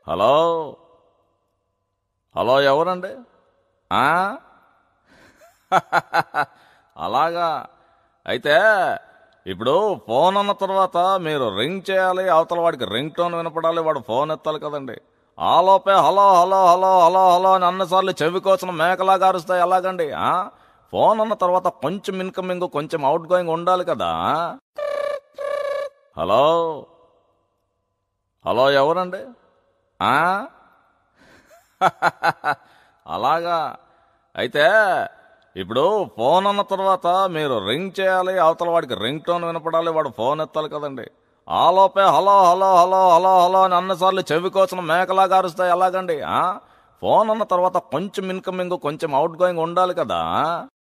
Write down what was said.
Hello hello ఎవరండి ఆ? అలాగా అయితే ఇప్పుడు ఫోన్ అన్న తర్వాత మీరు రింగ్ చేయాలి అవతల వాడికి రింగ్ టోన్ వినపడాలి వాడు ఫోన్ ఎత్తాలి కదండి ఆలోపే hello hello hello hello hello అని అన్నసార్లు చెవి కోసిన మేకలాగా అరుస్తాయి ఎలాగండి ఆ? ఫోన్ అన్న తర్వాత కొంచెం ఇన్కమింగ్ కొంచెం అవుట్ గోయింగ్ ఉండాలి కదా హలో హలో ఎవరండి ఆ? అలాగా అయితే ఇప్పుడు ఫోన్ అన్న తర్వాత మీరు రింగ్ చేయాలి అవతల వాడికి రింగ్ టోన్ వినపడాలి వాడు ఫోన్ ఎత్తాలి కదండి ఆలోపే hello hello hello hello hello అని అన్నసార్లు చెవి కోసిన మేకలాగా అరుస్తాయి ఎలాగండి ఆ? ఫోన్ అన్న తర్వాత కొంచెం ఇన్కమింగ్ కొంచెం అవుట్ గోయింగ్ ఉండాలి కదా